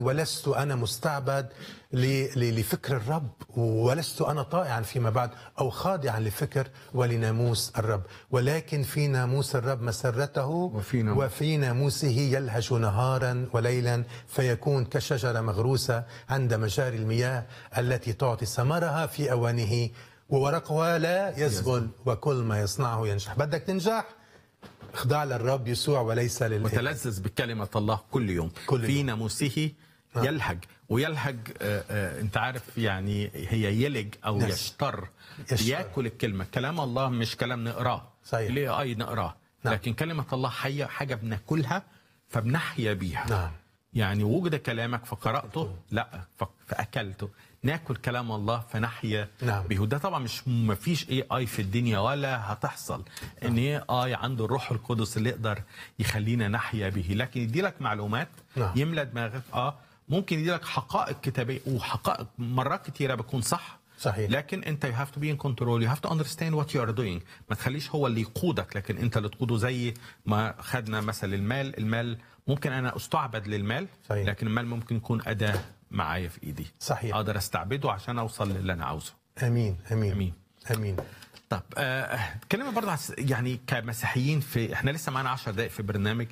ولست انا مستعبد ل- ل- لفكر الرب ولست انا طائعا فيما بعد او خاضعا لفكر ولناموس الرب ولكن في ناموس الرب مسرته وفي ناموس- وفي ناموسه يلهج نهارا وليلا فيكون كشجره مغروسه عند مجاري المياه التي تعطي ثمرها في اوانه وورقها لا يزبل وكل ما يصنعه ينجح بدك تنجح اخضع للرب يسوع وليس لل وتلذذ بكلمة الله كل يوم كل في يوم. ناموسه يلهج ويلهج آه، آه، انت عارف يعني هي يلج او نعم. يشتر يشتر. ياكل الكلمه كلام الله مش كلام نقراه صحيح. ليه اي نقراه نعم. لكن كلمه الله حيه حاجه بناكلها فبنحيا بيها نعم. يعني وجد كلامك فقراته لا ف- فاكلته ناكل كلام الله فنحيا نعم. به وده طبعا مش ما فيش اي اي في الدنيا ولا هتحصل ان اي اي عنده الروح القدس اللي يقدر يخلينا نحيا به لكن يدي لك معلومات نعم. يملى دماغك اه ممكن يدي لك حقائق كتابيه وحقائق مرات كتيره بتكون صح صحيح. لكن انت you have to be in control you have to understand what you are doing ما تخليش هو اللي يقودك لكن انت اللي تقوده زي ما خدنا مثل المال المال ممكن انا استعبد للمال صحيح. لكن المال ممكن يكون اداه معايا في ايدي صحيح. اقدر استعبده عشان اوصل للي انا عاوزه امين امين أمين. امين طب آه اتكلمنا برضه عن يعني كمسيحيين في احنا لسه معانا 10 دقائق في برنامج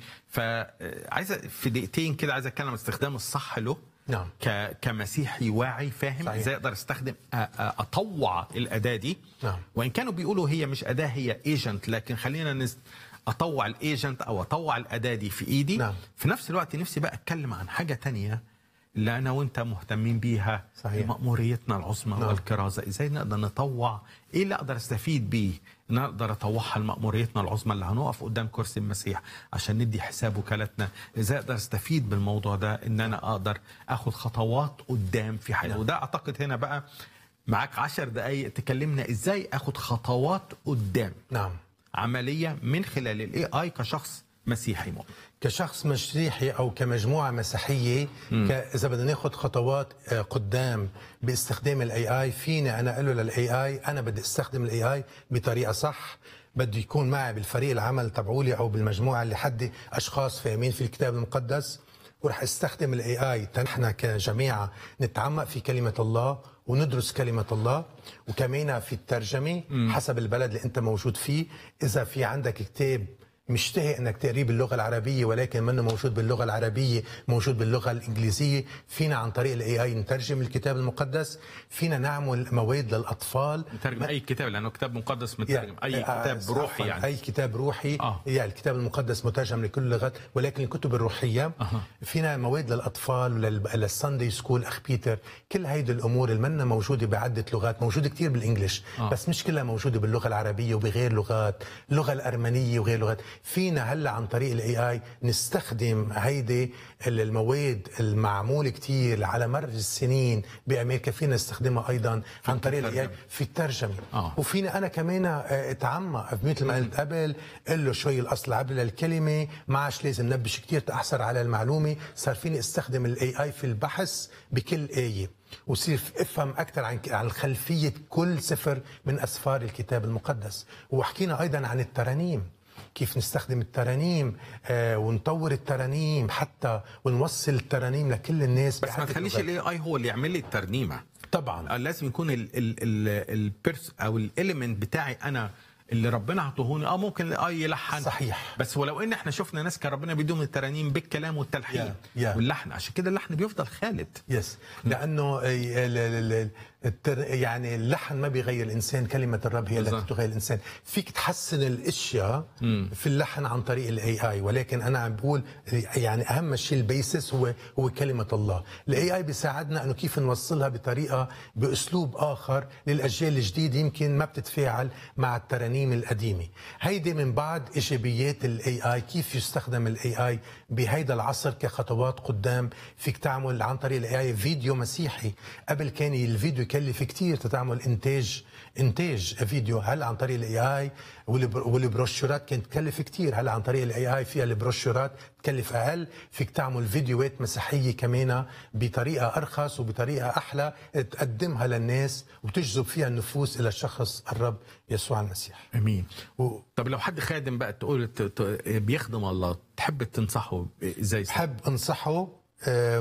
فعايز في دقيقتين كده عايز اتكلم عن الاستخدام الصح له نعم. ك كمسيحي واعي فاهم صحيح. ازاي اقدر استخدم أ- أ- اطوع الاداه دي نعم. وان كانوا بيقولوا هي مش اداه هي ايجنت لكن خلينا نس... اطوع الايجنت او اطوع الاداه دي في ايدي نعم. في نفس الوقت نفسي بقى اتكلم عن حاجه تانية اللي انا وانت مهتمين بيها صحيح. مأموريتنا العظمى نعم. والكرازه ازاي نقدر نطوع ايه اللي اقدر استفيد بيه ان أنا اقدر اطوعها لمأموريتنا العظمى اللي هنقف قدام كرسي المسيح عشان ندي حساب وكالتنا ازاي اقدر استفيد بالموضوع ده ان انا اقدر اخد خطوات قدام في حياتي وده اعتقد هنا بقى معاك عشر دقايق تكلمنا ازاي اخد خطوات قدام نعم عمليه من خلال الاي اي كشخص مسيحي مؤمن كشخص مسيحي او كمجموعه مسيحيه ك- اذا بدنا ناخذ خطوات آه، قدام باستخدام الاي اي فيني انا اقول له للاي اي انا بدي استخدم الاي اي بطريقه صح بده يكون معي بالفريق العمل تبعولي او بالمجموعه اللي حدي اشخاص فاهمين في الكتاب المقدس ورح استخدم الاي اي نحن كجماعه نتعمق في كلمه الله وندرس كلمة الله وكمان في الترجمة حسب البلد اللي أنت موجود فيه إذا في عندك كتاب مشتهي انك تقريه باللغه العربيه ولكن منه موجود باللغه العربيه موجود باللغه الانجليزيه فينا عن طريق الاي اي نترجم الكتاب المقدس فينا نعمل مواد للاطفال نترجم اي كتاب لانه كتاب مقدس مترجم اي آه، كتاب عفواً، روحي يعني اي كتاب روحي آه. يعني الكتاب المقدس مترجم لكل اللغات ولكن الكتب الروحيه أها. فينا مواد للاطفال وللساندي سكول اخ بيتر كل هيدي الامور اللي منا موجوده بعده لغات موجوده كتير بالانجلش آه. بس مش كلها موجوده باللغه العربيه وبغير لغات اللغه الارمنيه وغير لغات فينا هلا عن طريق الاي اي نستخدم هيدي المواد المعموله كتير على مر السنين بامريكا فينا نستخدمها ايضا عن طريق الاي اي الترجمة. في الترجمه آه. وفينا انا كمان آه، اتعمق مثل ما قلت قبل قل له شوي الاصل العبري للكلمه ما عادش لازم نبش كثير تاحصر على المعلومه صار فيني استخدم الاي اي في البحث بكل ايه وصير افهم اكثر عن عن خلفيه كل سفر من اسفار الكتاب المقدس وحكينا ايضا عن الترانيم كيف نستخدم الترانيم آه ونطور الترانيم حتى ونوصل الترانيم لكل الناس بس ما بعدة تخليش لغات. الاي اي هو اللي يعمل لي الترنيمه طبعا آه، لازم يكون ال ال ال البيرس او الاليمنت بتاعي انا اللي ربنا عطوهوني اه ممكن الاي يلحن صحيح. بس ولو ان احنا شفنا ناس كان ربنا بيدوم الترانيم بالكلام والتلحين يا- يا. واللحن عشان كده اللحن بيفضل خالد يس لانه ال- ال- ال- التر... يعني اللحن ما بيغير الانسان كلمه الرب هي التي بالظبط. تغير الانسان فيك تحسن الاشياء في اللحن عن طريق الاي اي ولكن انا عم بقول يعني اهم شيء البيسس هو هو كلمه الله الاي اي بيساعدنا انه كيف نوصلها بطريقه باسلوب اخر للاجيال الجديده يمكن ما بتتفاعل مع الترانيم القديمه هيدي من بعض ايجابيات الاي اي كيف يستخدم الاي اي بهيدا العصر كخطوات قدام فيك تعمل عن طريق الاي اي فيديو مسيحي قبل كان الفيديو يكلف كتير تتعمل انتاج انتاج فيديو هلا عن طريق الاي اي والبروشورات كانت تكلف كتير هلا عن طريق الاي اي فيها البروشورات تكلف اقل فيك تعمل فيديوهات مسيحيه كمان بطريقه ارخص وبطريقه احلى تقدمها للناس وتجذب فيها النفوس الى شخص الرب يسوع المسيح امين و- طب لو حد خادم بقى تقول ت- ت- بيخدم الله تحب تنصحه ازاي بحب انصحه أم،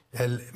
ال-